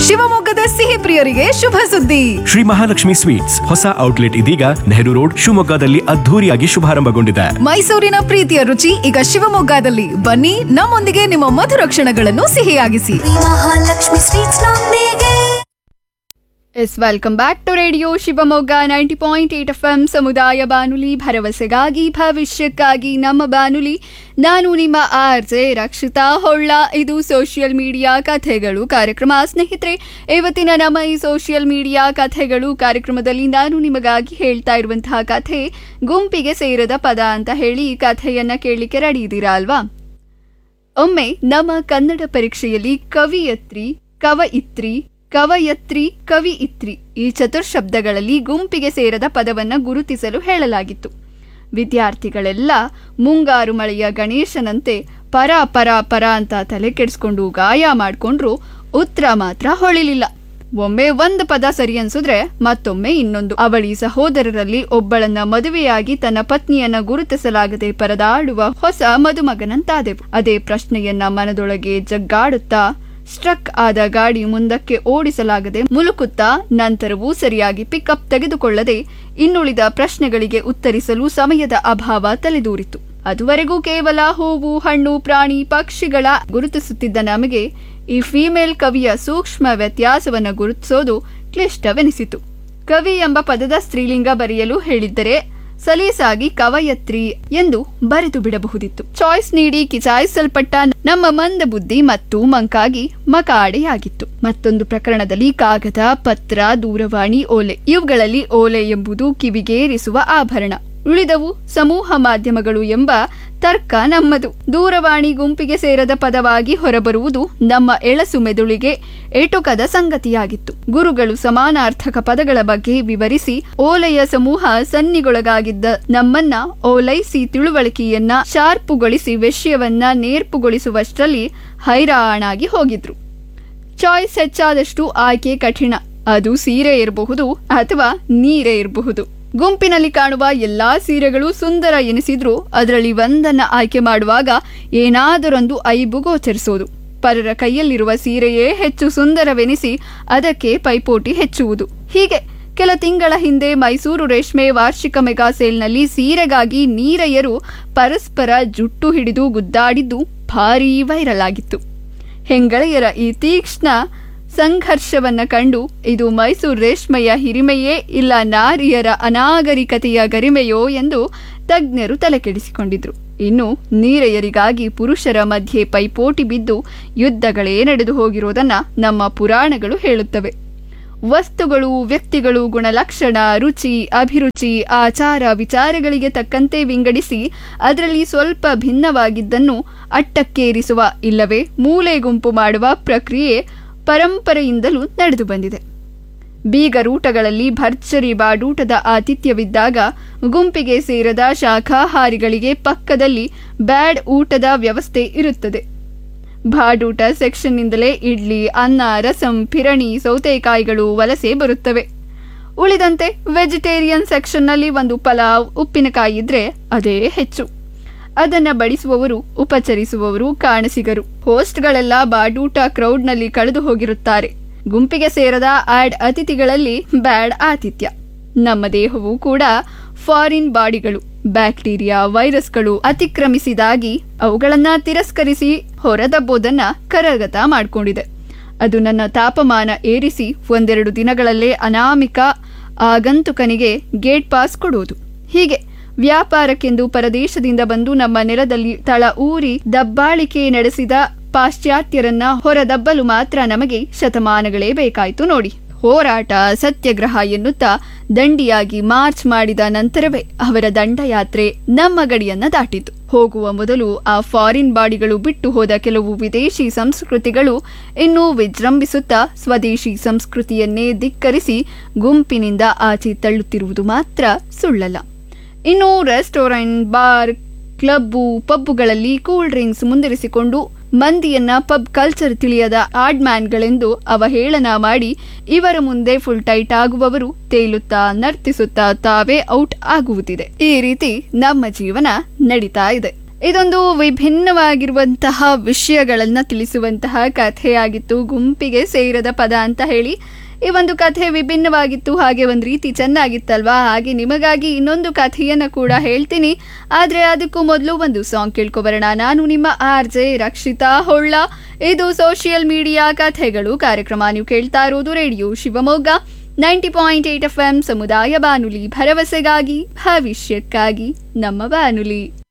ಶಿವಮೊಗ್ಗದ ಸಿಹಿ ಪ್ರಿಯರಿಗೆ ಶುಭ ಸುದ್ದಿ ಶ್ರೀ ಮಹಾಲಕ್ಷ್ಮಿ ಸ್ವೀಟ್ಸ್ ಹೊಸ ಔಟ್ಲೆಟ್ ಇದೀಗ ನೆಹರು ರೋಡ್ ಶಿವಮೊಗ್ಗದಲ್ಲಿ ಅದ್ಧೂರಿಯಾಗಿ ಶುಭಾರಂಭಗೊಂಡಿದೆ ಮೈಸೂರಿನ ಪ್ರೀತಿಯ ರುಚಿ ಈಗ ಶಿವಮೊಗ್ಗದಲ್ಲಿ ಬನ್ನಿ ನಮ್ಮೊಂದಿಗೆ ನಿಮ್ಮ ಮಧುರ ಕ್ಷಣಗಳನ್ನು ಸಿಹಿಯಾಗಿಸಿ ಮಹಾಲಕ್ಷ್ಮಿ ಸ್ವೀಟ್ಸ್ ನೊಂದಿಗೆ yes welcome back to radio Shivamogga ninety point eight F M ಸಮುದಾಯ ಬಾನುಲಿ ಭರವಸೆಗಾಗಿ ಭವಿಷ್ಯಕ್ಕಾಗಿ ನಮ್ಮ ಬಾನುಲಿ ನಾನು ನಿಮ್ಮ ಆರ್ ಜೆ ರಕ್ಷಿತಾ ಹೊಳ್ಳ ಇದು ಸೋಷಿಯಲ್ ಮೀಡಿಯಾ ಕಥೆಗಳು ಕಾರ್ಯಕ್ರಮ ಸ್ನೇಹಿತರೆ ಇವತ್ತಿನ ನಮ್ಮ ಈ ಸೋಷಿಯಲ್ ಮೀಡಿಯಾ ಕಥೆಗಳು ಕಾರ್ಯಕ್ರಮದಲ್ಲಿ ನಾನು ನಿಮಗಾಗಿ ಹೇಳ್ತಾ ಇರುವಂತಹ ಕಥೆ ಗುಂಪಿಗೆ ಸೇರದ ಪದ ಅಂತ ಹೇಳಿ ಈ ಕಥೆಯನ್ನ ಕೇಳಲಿಕ್ಕೆ ರೆಡಿ ಇದ್ದೀರಾ ಅಲ್ವಾ ಒಮ್ಮೆ ನಮ್ಮ ಕನ್ನಡ ಪರೀಕ್ಷೆಯಲ್ಲಿ ಕವಿಯತ್ರಿ ಕವಯಿತ್ರಿ ಕವಯತ್ರಿ ಕವಿ ಇತ್ರಿ ಈ ಚತುರ್ಶಬ್ದಗಳಲ್ಲಿ ಗುಂಪಿಗೆ ಸೇರದ ಪದವನ್ನ ಗುರುತಿಸಲು ಹೇಳಲಾಗಿತ್ತು ವಿದ್ಯಾರ್ಥಿಗಳೆಲ್ಲ ಮುಂಗಾರು ಮಳೆಯ ಗಣೇಶನಂತೆ ಪರ ಪರ ಪರ ಅಂತ ತಲೆ ಕೆಡಿಸ್ಕೊಂಡು ಗಾಯ ಮಾಡ್ಕೊಂಡ್ರು ಉತ್ತರ ಮಾತ್ರ ಹೊಳಿಲಿಲ್ಲ ಒಮ್ಮೆ ಒಂದು ಪದ ಸರಿ ಅನ್ಸಿದ್ರೆ ಮತ್ತೊಮ್ಮೆ ಇನ್ನೊಂದು ಅವಳಿ ಸಹೋದರರಲ್ಲಿ ಒಬ್ಬಳನ್ನ ಮದುವೆಯಾಗಿ ತನ್ನ ಪತ್ನಿಯನ್ನ ಗುರುತಿಸಲಾಗದೆ ಪರದಾಡುವ ಹೊಸ ಮದುಮಗನಂತಾದೆವು ಅದೇ ಪ್ರಶ್ನೆಯನ್ನ ಮನದೊಳಗೆ ಜಗ್ಗಾಡುತ್ತಾ ಸ್ಟ್ರಕ್ ಆದ ಗಾಡಿ ಮುಂದಕ್ಕೆ ಓಡಿಸಲಾಗದೆ ಮುಲುಕುತ್ತಾ ನಂತರವೂ ಸರಿಯಾಗಿ ಪಿಕಪ್ ತೆಗೆದುಕೊಳ್ಳದೆ ಇನ್ನುಳಿದ ಪ್ರಶ್ನೆಗಳಿಗೆ ಉತ್ತರಿಸಲು ಸಮಯದ ಅಭಾವ ತಲೆದೂರಿತು ಅದುವರೆಗೂ ಕೇವಲ ಹೂವು ಹಣ್ಣು ಪ್ರಾಣಿ ಪಕ್ಷಿಗಳ ಗುರುತಿಸುತ್ತಿದ್ದ ನಮಗೆ ಈ ಫಿಮೇಲ್ ಕವಿಯ ಸೂಕ್ಷ್ಮ ವ್ಯತ್ಯಾಸವನ್ನು ಗುರುತಿಸೋದು ಕ್ಲಿಷ್ಟವೆನಿಸಿತು ಕವಿ ಎಂಬ ಪದದ ಸ್ತ್ರೀಲಿಂಗ ಬರೆಯಲು ಹೇಳಿದ್ದರೆ ಸಲೀಸಾಗಿ ಕವಯತ್ರಿ ಎಂದು ಬರೆದು ಬಿಡಬಹುದಿತ್ತು ಚಾಯ್ಸ್ ನೀಡಿ ಕಿಚಾಯಿಸಲ್ಪಟ್ಟ ನಮ್ಮ ಮಂದ ಬುದ್ಧಿ ಮತ್ತು ಮಂಕಾಗಿ ಮಕಾಡೆಯಾಗಿತ್ತು ಮತ್ತೊಂದು ಪ್ರಕರಣದಲ್ಲಿ ಕಾಗದ ಪತ್ರ ದೂರವಾಣಿ ಓಲೆ ಇವುಗಳಲ್ಲಿ ಓಲೆ ಎಂಬುದು ಕಿವಿಗೇರಿಸುವ ಆಭರಣ ಉಳಿದವು ಸಮೂಹ ಮಾಧ್ಯಮಗಳು ಎಂಬ ತರ್ಕ ನಮ್ಮದು ದೂರವಾಣಿ ಗುಂಪಿಗೆ ಸೇರದ ಪದವಾಗಿ ಹೊರಬರುವುದು ನಮ್ಮ ಎಳಸು ಮೆದುಳಿಗೆ ಎಟುಕದ ಸಂಗತಿಯಾಗಿತ್ತು ಗುರುಗಳು ಸಮಾನಾರ್ಥಕ ಪದಗಳ ಬಗ್ಗೆ ವಿವರಿಸಿ ಓಲೆಯ ಸಮೂಹ ಸನ್ನಿಗೊಳಗಾಗಿದ್ದ ನಮ್ಮನ್ನ ಓಲೈಸಿ ತಿಳುವಳಿಕೆಯನ್ನ ಶಾರ್ಪುಗೊಳಿಸಿ ವಿಷಯವನ್ನ ನೇರ್ಪುಗೊಳಿಸುವಷ್ಟರಲ್ಲಿ ಹೈರಾಣಾಗಿ ಹೋಗಿದ್ರು ಚಾಯ್ಸ್ ಹೆಚ್ಚಾದಷ್ಟು ಆಯ್ಕೆ ಕಠಿಣ ಅದು ಸೀರೆ ಇರಬಹುದು ಅಥವಾ ನೀರೇ ಇರಬಹುದು ಗುಂಪಿನಲ್ಲಿ ಕಾಣುವ ಎಲ್ಲಾ ಸೀರೆಗಳು ಸುಂದರ ಎನಿಸಿದ್ರೂ ಅದರಲ್ಲಿ ಒಂದನ್ನ ಆಯ್ಕೆ ಮಾಡುವಾಗ ಏನಾದರೊಂದು ಐಬು ಗೋಚರಿಸೋದು ಪರರ ಕೈಯಲ್ಲಿರುವ ಸೀರೆಯೇ ಹೆಚ್ಚು ಸುಂದರವೆನಿಸಿ ಅದಕ್ಕೆ ಪೈಪೋಟಿ ಹೆಚ್ಚುವುದು ಹೀಗೆ ಕೆಲ ತಿಂಗಳ ಹಿಂದೆ ಮೈಸೂರು ರೇಷ್ಮೆ ವಾರ್ಷಿಕ ಮೆಗಾ ಸೇಲ್ನಲ್ಲಿ ಸೀರೆಗಾಗಿ ನೀರೆಯರು ಪರಸ್ಪರ ಜುಟ್ಟು ಹಿಡಿದು ಗುದ್ದಾಡಿದ್ದು ಭಾರೀ ವೈರಲ್ ಆಗಿತ್ತು ಹೆಂಗಳೆಯರ ಈ ತೀಕ್ಷ್ಣ ಸಂಘರ್ಷವನ್ನ ಕಂಡು ಇದು ಮೈಸೂರು ರೇಷ್ಮೆಯ ಹಿರಿಮೆಯೇ ಇಲ್ಲ ನಾರಿಯರ ಅನಾಗರಿಕತೆಯ ಗರಿಮೆಯೋ ಎಂದು ತಜ್ಞರು ತಲೆಕೆಡಿಸಿಕೊಂಡಿದ್ರು ಇನ್ನು ನೀರೆಯರಿಗಾಗಿ ಪುರುಷರ ಮಧ್ಯೆ ಪೈಪೋಟಿ ಬಿದ್ದು ಯುದ್ಧಗಳೇ ನಡೆದು ಹೋಗಿರೋದನ್ನ ನಮ್ಮ ಪುರಾಣಗಳು ಹೇಳುತ್ತವೆ ವಸ್ತುಗಳು ವ್ಯಕ್ತಿಗಳು ಗುಣಲಕ್ಷಣ ರುಚಿ ಅಭಿರುಚಿ ಆಚಾರ ವಿಚಾರಗಳಿಗೆ ತಕ್ಕಂತೆ ವಿಂಗಡಿಸಿ ಅದರಲ್ಲಿ ಸ್ವಲ್ಪ ಭಿನ್ನವಾಗಿದ್ದನ್ನು ಅಟ್ಟಕ್ಕೇರಿಸುವ ಇಲ್ಲವೇ ಮೂಲೆ ಗುಂಪು ಮಾಡುವ ಪ್ರಕ್ರಿಯೆ ಪರಂಪರೆಯಿಂದಲೂ ನಡೆದು ಬಂದಿದೆ ಬೀಗರೂಟಗಳಲ್ಲಿ ಭರ್ಜರಿ ಬಾಡೂಟದ ಆತಿಥ್ಯವಿದ್ದಾಗ ಗುಂಪಿಗೆ ಸೇರದ ಶಾಖಾಹಾರಿಗಳಿಗೆ ಪಕ್ಕದಲ್ಲಿ ಬ್ಯಾಡ್ ಊಟದ ವ್ಯವಸ್ಥೆ ಇರುತ್ತದೆ ಬಾಡೂಟ ಸೆಕ್ಷನ್ನಿಂದಲೇ ಇಡ್ಲಿ ಅನ್ನ ರಸಂ ಪಿರಣಿ ಸೌತೆಕಾಯಿಗಳು ವಲಸೆ ಬರುತ್ತವೆ ಉಳಿದಂತೆ ವೆಜಿಟೇರಿಯನ್ ಸೆಕ್ಷನ್ನಲ್ಲಿ ಒಂದು ಪಲಾವ್ ಉಪ್ಪಿನಕಾಯಿ ಇದ್ರೆ ಅದೇ ಹೆಚ್ಚು ಅದನ್ನ ಬಡಿಸುವವರು ಉಪಚರಿಸುವವರು ಕಾಣಸಿಗರು ಹೋಸ್ಟ್ಗಳೆಲ್ಲ ಬಾಡೂಟ ಕ್ರೌಡ್ನಲ್ಲಿ ಕಳೆದು ಹೋಗಿರುತ್ತಾರೆ ಗುಂಪಿಗೆ ಸೇರದ ಆಡ್ ಅತಿಥಿಗಳಲ್ಲಿ ಬ್ಯಾಡ್ ಆತಿಥ್ಯ ನಮ್ಮ ದೇಹವು ಕೂಡ ಫಾರಿನ್ ಬಾಡಿಗಳು ಬ್ಯಾಕ್ಟೀರಿಯಾ ವೈರಸ್ಗಳು ಅತಿಕ್ರಮಿಸಿದಾಗಿ ಅವುಗಳನ್ನ ತಿರಸ್ಕರಿಸಿ ಹೊರದಬ್ಬೋದನ್ನ ಕರಗತ ಮಾಡಿಕೊಂಡಿದೆ ಅದು ನನ್ನ ತಾಪಮಾನ ಏರಿಸಿ ಒಂದೆರಡು ದಿನಗಳಲ್ಲೇ ಅನಾಮಿಕ ಆಗಂತುಕನಿಗೆ ಗೇಟ್ ಪಾಸ್ ಕೊಡುವುದು ಹೀಗೆ ವ್ಯಾಪಾರಕ್ಕೆಂದು ಪರದೇಶದಿಂದ ಬಂದು ನಮ್ಮ ನೆಲದಲ್ಲಿ ತಳ ಊರಿ ದಬ್ಬಾಳಿಕೆ ನಡೆಸಿದ ಪಾಶ್ಚಾತ್ಯರನ್ನ ಹೊರದಬ್ಬಲು ಮಾತ್ರ ನಮಗೆ ಶತಮಾನಗಳೇ ಬೇಕಾಯ್ತು ನೋಡಿ ಹೋರಾಟ ಸತ್ಯಗ್ರಹ ಎನ್ನುತ್ತಾ ದಂಡಿಯಾಗಿ ಮಾರ್ಚ್ ಮಾಡಿದ ನಂತರವೇ ಅವರ ದಂಡಯಾತ್ರೆ ನಮ್ಮ ಗಡಿಯನ್ನ ದಾಟಿತು ಹೋಗುವ ಮೊದಲು ಆ ಫಾರಿನ್ ಬಾಡಿಗಳು ಬಿಟ್ಟು ಹೋದ ಕೆಲವು ವಿದೇಶಿ ಸಂಸ್ಕೃತಿಗಳು ಇನ್ನೂ ವಿಜೃಂಭಿಸುತ್ತಾ ಸ್ವದೇಶಿ ಸಂಸ್ಕೃತಿಯನ್ನೇ ಧಿಕ್ಕರಿಸಿ ಗುಂಪಿನಿಂದ ಆಚೆ ತಳ್ಳುತ್ತಿರುವುದು ಮಾತ್ರ ಸುಳ್ಳಲ್ಲ ಇನ್ನು ರೆಸ್ಟೋರೆಂಟ್ ಬಾರ್ ಕ್ಲಬ್ಬು ಪಬ್ಬುಗಳಲ್ಲಿ ಕೂಲ್ ಡ್ರಿಂಕ್ಸ್ ಮುಂದಿರಿಸಿಕೊಂಡು ಮಂದಿಯನ್ನ ಪಬ್ ಕಲ್ಚರ್ ತಿಳಿಯದ ಆಡ್ಮ್ಯಾನ್ಗಳೆಂದು ಅವಹೇಳನ ಮಾಡಿ ಇವರ ಮುಂದೆ ಫುಲ್ ಟೈಟ್ ಆಗುವವರು ತೇಲುತ್ತಾ ನರ್ತಿಸುತ್ತಾ ತಾವೇ ಔಟ್ ಆಗುವುದಿದೆ ಈ ರೀತಿ ನಮ್ಮ ಜೀವನ ನಡೀತಾ ಇದೆ ಇದೊಂದು ವಿಭಿನ್ನವಾಗಿರುವಂತಹ ವಿಷಯಗಳನ್ನು ತಿಳಿಸುವಂತಹ ಕಥೆಯಾಗಿತ್ತು ಗುಂಪಿಗೆ ಸೇರದ ಪದ ಅಂತ ಹೇಳಿ ಈ ಒಂದು ಕಥೆ ವಿಭಿನ್ನವಾಗಿತ್ತು ಹಾಗೆ ಒಂದು ರೀತಿ ಚೆನ್ನಾಗಿತ್ತಲ್ವಾ ಹಾಗೆ ನಿಮಗಾಗಿ ಇನ್ನೊಂದು ಕಥೆಯನ್ನು ಕೂಡ ಹೇಳ್ತೀನಿ ಆದರೆ ಅದಕ್ಕೂ ಮೊದಲು ಒಂದು ಸಾಂಗ್ ಕೇಳ್ಕೊಬರೋಣ ನಾನು ನಿಮ್ಮ ಆರ್ ಜೆ ರಕ್ಷಿತಾ ಹೊಳ್ಳ ಇದು ಸೋಷಿಯಲ್ ಮೀಡಿಯಾ ಕಥೆಗಳು ಕಾರ್ಯಕ್ರಮ ನೀವು ಕೇಳ್ತಾ ಇರೋದು radio Shivamogga ninety point eight F M ಸಮುದಾಯ ಬಾನುಲಿ ಭರವಸೆಗಾಗಿ ಭವಿಷ್ಯಕ್ಕಾಗಿ ನಮ್ಮ ಬಾನುಲಿ